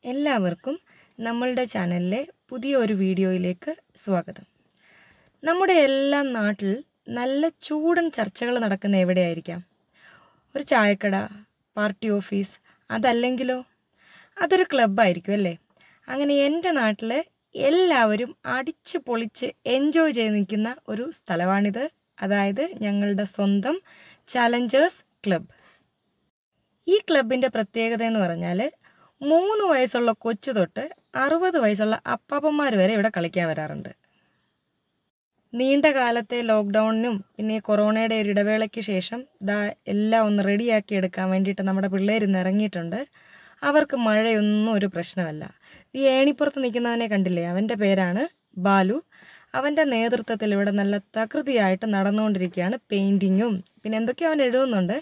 എല്ലാവർക്കും നമ്മളുടെ ചാനലിലെ പുതിയ ഒരു വീഡിയോയിലേക്ക് സ്വാഗതം നമ്മുടെ എല്ലാ നാട്ടിൽ നല്ല ചൂടൻ ചർച്ചകൾ നടക്കുന്ന എവിടെയായിരിക്കാം ഒരു ചായക്കട പാർട്ടി ഓഫീസ് അതല്ലെങ്കിലോ അതൊരു ക്ലബ്ബായിരിക്കും അല്ലേ അങ്ങനെ എൻ്റെ നാട്ടിൽ എല്ലാവരും അടിച്ച് പൊളിച്ച് എൻജോയ് ചെയ്ത് നിൽക്കുന്ന ഒരു സ്ഥലമാണിത് അതായത് ഞങ്ങളുടെ സ്വന്തം ചലഞ്ചേഴ്സ് ക്ലബ്ബ് ഈ ക്ലബിൻ്റെ പ്രത്യേകത എന്ന് പറഞ്ഞാൽ മൂന്ന് വയസ്സുള്ള കൊച്ചു തൊട്ട് അറുപത് വയസ്സുള്ള അപ്പാപ്പന്മാർ വരെ ഇവിടെ കളിക്കാൻ വരാറുണ്ട് നീണ്ട കാലത്തെ ലോക്ക്ഡൗണിനും പിന്നെ ഈ കൊറോണയുടെ ഒരു ഇടവേളയ്ക്ക് ശേഷം ദാ എല്ലാം ഒന്ന് റെഡിയാക്കി എടുക്കാൻ വേണ്ടിയിട്ട് നമ്മുടെ പിള്ളേർ ഇന്ന് ഇറങ്ങിയിട്ടുണ്ട് അവർക്ക് മഴയൊന്നും ഒരു പ്രശ്നമല്ല ഈ ഏണിപ്പുറത്ത് നിൽക്കുന്നവനെ കണ്ടില്ലേ അവൻ്റെ പേരാണ് ബാലു അവൻ്റെ നേതൃത്വത്തിൽ ഇവിടെ നല്ല തകൃതിയായിട്ട് നടന്നുകൊണ്ടിരിക്കുകയാണ് പെയിൻറ്റിങ്ങും പിന്നെ എന്തൊക്കെയോ അവൻ എഴുതുന്നുണ്ട്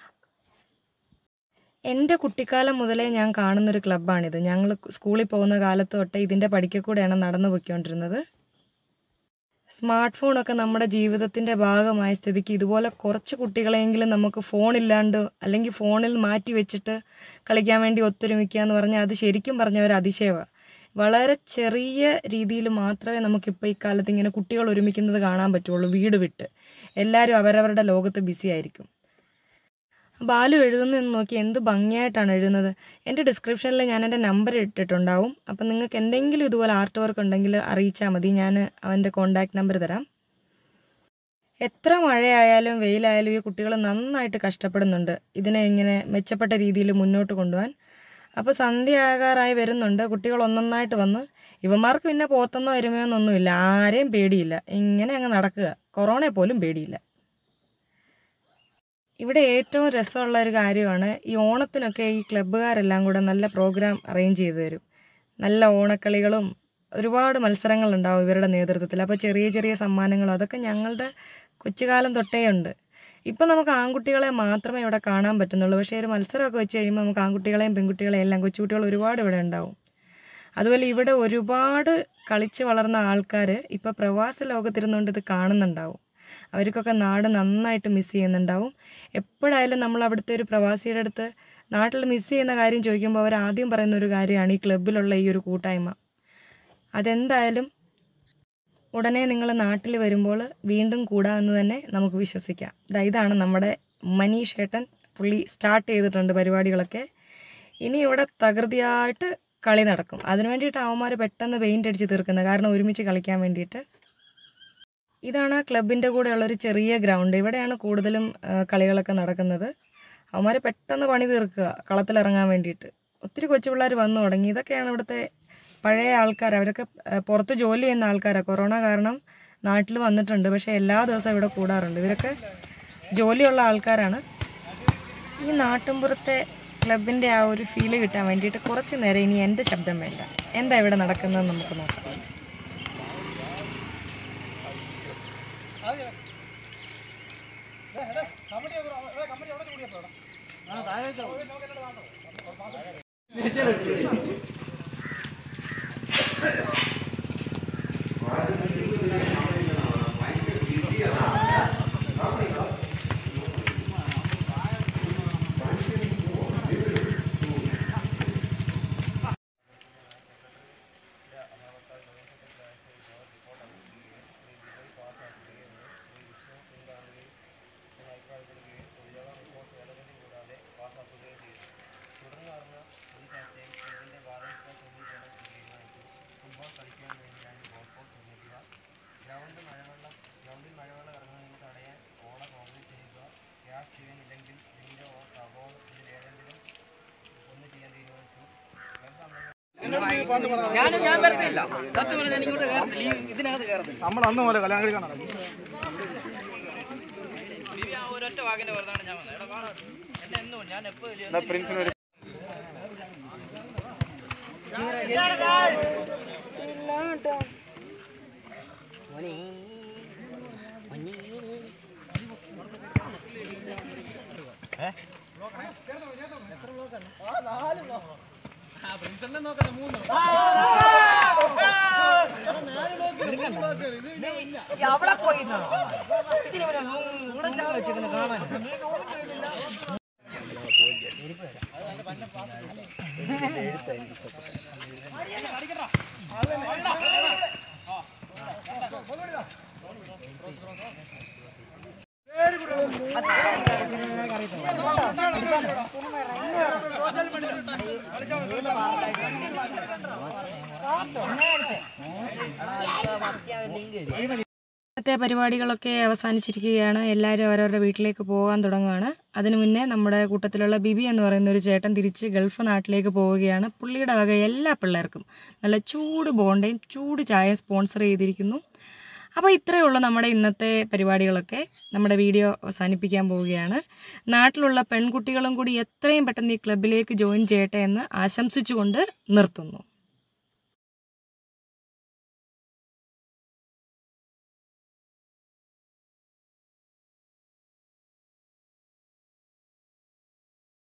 എൻ്റെ കുട്ടിക്കാലം മുതലേ ഞാൻ കാണുന്നൊരു ക്ലബ്ബാണിത് ഞങ്ങൾ സ്കൂളിൽ പോകുന്ന കാലത്ത് തൊട്ടേ ഇതിൻ്റെ പഠിക്കക്കൂടെയാണ് നടന്നു പോയിക്കൊണ്ടിരുന്നത് സ്മാർട്ട് ഫോണൊക്കെ നമ്മുടെ ജീവിതത്തിൻ്റെ ഭാഗമായ സ്ഥിതിക്ക് ഇതുപോലെ കുറച്ച് കുട്ടികളെങ്കിലും നമുക്ക് ഫോണില്ലാണ്ട് അല്ലെങ്കിൽ ഫോണിൽ മാറ്റി വെച്ചിട്ട് കളിക്കാൻ വേണ്ടി ഒത്തൊരുമിക്കുക എന്ന് പറഞ്ഞാൽ അത് ശരിക്കും പറഞ്ഞ ഒരു അതിശയമാണ് വളരെ ചെറിയ രീതിയിൽ മാത്രമേ നമുക്കിപ്പോൾ ഈ കാലത്ത് ഇങ്ങനെ കുട്ടികൾ ഒരുമിക്കുന്നത് കാണാൻ പറ്റുള്ളൂ വീട് വിട്ട് എല്ലാവരും അവരവരുടെ ലോകത്ത് ബിസി ആയിരിക്കും ബാലു എഴുതുന്നതെന്ന് നോക്കി എന്ത് ഭംഗിയായിട്ടാണ് എഴുതുന്നത് എൻ്റെ ഡിസ്ക്രിപ്ഷനിൽ ഞാൻ എൻ്റെ നമ്പർ ഇട്ടിട്ടുണ്ടാവും അപ്പം നിങ്ങൾക്ക് എന്തെങ്കിലും ഇതുപോലെ ആർട്ട് വർക്ക് ഉണ്ടെങ്കിൽ അറിയിച്ചാൽ മതി ഞാൻ അവൻ്റെ കോണ്ടാക്ട് നമ്പർ തരാം എത്ര മഴയായാലും വെയിലായാലും ഈ കുട്ടികൾ നന്നായിട്ട് കഷ്ടപ്പെടുന്നുണ്ട് ഇതിനെ ഇങ്ങനെ മെച്ചപ്പെട്ട രീതിയിൽ മുന്നോട്ട് കൊണ്ടുപോകാൻ അപ്പോൾ സന്ധ്യയാകാറായി വരുന്നുണ്ട് കുട്ടികൾ ഒന്നൊന്നായിട്ട് വന്ന് ഇവന്മാർക്ക് പിന്നെ പോത്തെന്നോ എരുമയോ എന്നൊന്നുമില്ല ആരെയും പേടിയില്ല ഇങ്ങനെ അങ്ങ് നടക്കുക കൊറോണയെ പോലും പേടിയില്ല ഇവിടെ ഏറ്റവും രസമുള്ള ഒരു കാര്യമാണ് ഈ ഓണത്തിനൊക്കെ ഈ ക്ലബ്ബുകാരെല്ലാം കൂടെ നല്ല പ്രോഗ്രാം അറേഞ്ച് ചെയ്തു തരും നല്ല ഓണക്കളികളും ഒരുപാട് മത്സരങ്ങളുണ്ടാവും ഇവരുടെ നേതൃത്വത്തിൽ അപ്പോൾ ചെറിയ ചെറിയ സമ്മാനങ്ങളും അതൊക്കെ ഞങ്ങളുടെ കൊച്ചുകാലം തൊട്ടേ ഉണ്ട് ഇപ്പം നമുക്ക് ആൺകുട്ടികളെ മാത്രമേ ഇവിടെ കാണാൻ പറ്റുന്നുള്ളൂ പക്ഷേ ഒരു മത്സരമൊക്കെ വെച്ച് കഴിയുമ്പോൾ നമുക്ക് ആൺകുട്ടികളെയും പെൺകുട്ടികളെയും എല്ലാം കൊച്ചുകുട്ടികൾ ഒരുപാട് ഇവിടെ ഉണ്ടാവും അതുപോലെ ഇവിടെ ഒരുപാട് കളിച്ച് വളർന്ന ആൾക്കാർ ഇപ്പോൾ പ്രവാസ ലോകത്തിരുന്നുകൊണ്ട് ഇത് കാണുന്നുണ്ടാവും അവർക്കൊക്കെ നാട് നന്നായിട്ട് മിസ് ചെയ്യുന്നുണ്ടാവും എപ്പോഴായാലും നമ്മൾ അവിടുത്തെ ഒരു പ്രവാസിയുടെ അടുത്ത് നാട്ടിൽ മിസ് ചെയ്യുന്ന കാര്യം ചോദിക്കുമ്പോൾ അവർ ആദ്യം പറയുന്ന ഒരു കാര്യമാണ് ഈ ക്ലബിലുള്ള ഈ ഒരു കൂട്ടായ്മ അതെന്തായാലും ഉടനെ നിങ്ങൾ നാട്ടിൽ വരുമ്പോൾ വീണ്ടും കൂടാമെന്ന് തന്നെ നമുക്ക് വിശ്വസിക്കാം ദാ ഇതാണ് നമ്മുടെ മനീഷ് ഏട്ടൻ പുള്ളി സ്റ്റാർട്ട് ചെയ്തിട്ടുണ്ട് പരിപാടികളൊക്കെ ഇനി ഇവിടെ തകൃതിയായിട്ട് കളി നടക്കും അതിനു വേണ്ടിയിട്ട് അവന്മാർ പെട്ടെന്ന് പെയിൻ്റ് അടിച്ച് തീർക്കുന്നത് കാരണം ഒരുമിച്ച് കളിക്കാൻ വേണ്ടിയിട്ട് ഇതാണ് ആ ക്ലബിൻ്റെ കൂടെയുള്ള ഒരു ചെറിയ ഗ്രൗണ്ട് ഇവിടെയാണ് കൂടുതലും ആ, കളികളൊക്കെ നടക്കുന്നത് അവന്മാർ പെട്ടെന്ന് പണി തീർക്കുക കളത്തിലിറങ്ങാൻ വേണ്ടിയിട്ട് ഒത്തിരി കൊച്ചു പിള്ളേർ വന്നു തുടങ്ങി ഇതൊക്കെയാണ് ഇവിടുത്തെ പഴയ ആൾക്കാർ അവരൊക്കെ ആ, പുറത്ത് ജോലി ചെയ്യുന്ന ആൾക്കാരാണ് കൊറോണ കാരണം നാട്ടിൽ വന്നിട്ടുണ്ട് പക്ഷേ എല്ലാ ദിവസവും ഇവിടെ കൂടാറുണ്ട് ഇവരൊക്കെ ജോലിയുള്ള ആൾക്കാരാണ് ഈ നാട്ടിൻപുറത്തെ ക്ലബിൻ്റെ ആ ഒരു ഫീല് കിട്ടാൻ വേണ്ടിയിട്ട് കുറച്ച് നേരം ഇനി എൻ്റെ ശബ്ദം വേണ്ട എന്താ ഇവിടെ നടക്കുന്നതെന്ന് നമുക്ക് നോക്കാം ഞാനും ഞാൻ വരത്തില്ല സത്യം പറഞ്ഞാൽ ഞാൻ ഇങ്ങോട്ട് കയറത്തില്ല ഈ ഇതിനകത്ത് കയറത്തില്ല നമ്മൾ അന്ന് പോലെ കല്യാണം കഴിക്കാൻ നടക്കും ആ ഒരൊറ്റ വാക്കിന്റെ വെറുതാണ് ഞാൻ വന്നത് എടാ കാണാം എന്നെ എന്നും ഞാൻ എപ്പോഴും പ്രിൻസിന് ഒരു അവിടെ പോയി ഇതിന് ഇവിടെ വെച്ചേക്കുന്നത് കാണാൻ ഇന്നത്തെ പരിപാടികളൊക്കെ അവസാനിച്ചിരിക്കുകയാണ് എല്ലാവരും അവരവരുടെ വീട്ടിലേക്ക് പോകാൻ തുടങ്ങുകയാണ് അതിനു മുന്നേ നമ്മുടെ കൂട്ടത്തിലുള്ള ബിബി എന്ന് പറയുന്ന ഒരു ചേട്ടൻ തിരിച്ച് ഗൾഫ് നാട്ടിലേക്ക് പോവുകയാണ് പുള്ളിയുടെ വക എല്ലാ പിള്ളേർക്കും നല്ല ചൂട് ബോണ്ടയും ചൂട് ചായയും സ്പോൺസർ ചെയ്തിരിക്കുന്നു അപ്പോൾ ഇത്രയേ ഉള്ളൂ നമ്മുടെ ഇന്നത്തെ പരിപാടികളൊക്കെ നമ്മുടെ വീഡിയോ അവസാനിപ്പിക്കാൻ പോവുകയാണ് നാട്ടിലുള്ള പെൺകുട്ടികളും കൂടി എത്രയും പെട്ടെന്ന് ഈ ക്ലബിലേക്ക് ജോയിൻ ചെയ്യട്ടെ എന്ന് ആശംസിച്ചുകൊണ്ട് നിർത്തുന്നു